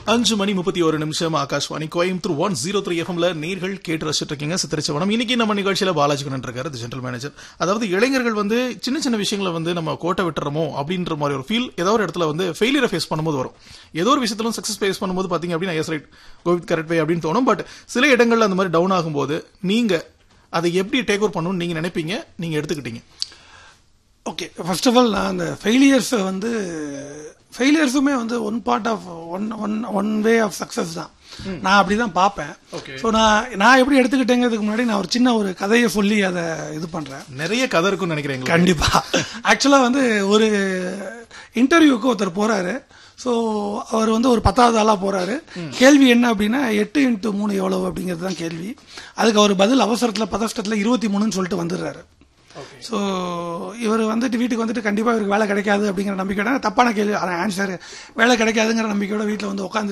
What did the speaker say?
அஞ்சு மணி முப்பத்தி ஒரு நிமிஷம் Akashvani Coimbatore one zero three எஃப்எம்ல நேர்கள் கேட்டு ரசிச்சிட்டு இருக்கீங்க சித்திரச்சவனம் இன்னைக்கு நம்ம நிகழ்ச்சியில பாலாஜி கண்ணன் இருக்காரு ஜெனரல் மேனேஜர் அதாவது இளைஞர்கள் வந்து சின்ன சின்ன விஷயங்களை வந்து நம்ம கோட்டை விட்டுறோமோ அப்படின்ற மாதிரி ஒரு ஃபீல் ஏதோ ஒரு இடத்துல வந்து ஃபெயிலியரை ஃபேஸ் பண்ணும்போது வரும் ஏதோ ஒரு விஷயத்திலும் சக்சஸ் ஃபேஸ் பண்ணும்போது பாத்தீங்க அப்படின்னா எஸ் ரைட் கோவித் கரெக்ட் வே அப்படின்னு தோணும் பட் சில இடங்கள்ல அந்த மாதிரி டவுன் ஆகும்போது நீங்க அதை எப்படி டேக் ஓவர் பண்ணணும்னு நீங்க நினைப்பீங்க நீங்க எடுத்துக்கிட்டீங்க ஓகே ஃபர்ஸ்ட் ஆஃப் ஆல் நான் அந்த ஃபெயிலியர்ஸை வந்து ஃபெயிலியர்ஸுமே வந்து one part of one one one way of success தான் நான் அப்படி தான் பார்ப்பேன் Okay. ஸோ நான் நான் எப்படி எடுத்துக்கிட்டேங்கிறதுக்கு முன்னாடி நான் ஒரு சின்ன ஒரு கதையை சொல்லி அதை இது பண்ணுறேன் நிறைய கதை இருக்கும்னு நினைக்கிறேன் எங்களுக்கு. கண்டிப்பா ஆக்சுவலா வந்து ஒரு இன்டர்வியூக்கு ஒருத்தர் போறாரு ஸோ அவர் வந்து ஒரு பத்தாவது ஆளா போறாரு கேள்வி என்ன அப்படின்னா எட்டு இன்ட்டு மூணு எவ்வளவு அப்படிங்கிறது தான் கேள்வி அதுக்கு அவர் பதில் அவசரத்தில் பதஷ்டத்தில் இருபத்தி மூணுன்னு சொல்லிட்டு வந்துடுறாரு ஸோ இவர் வந்துட்டு வீட்டுக்கு வந்துட்டு கண்டிப்பாக இவருக்கு வேலை கிடைக்காது அப்படிங்கிற நம்பிக்கையோட தப்பான கேள்வி ஆன்சர் வேலை கிடைக்காதுங்கிற நம்பிக்கையோட வீட்டில் வந்து உட்காந்து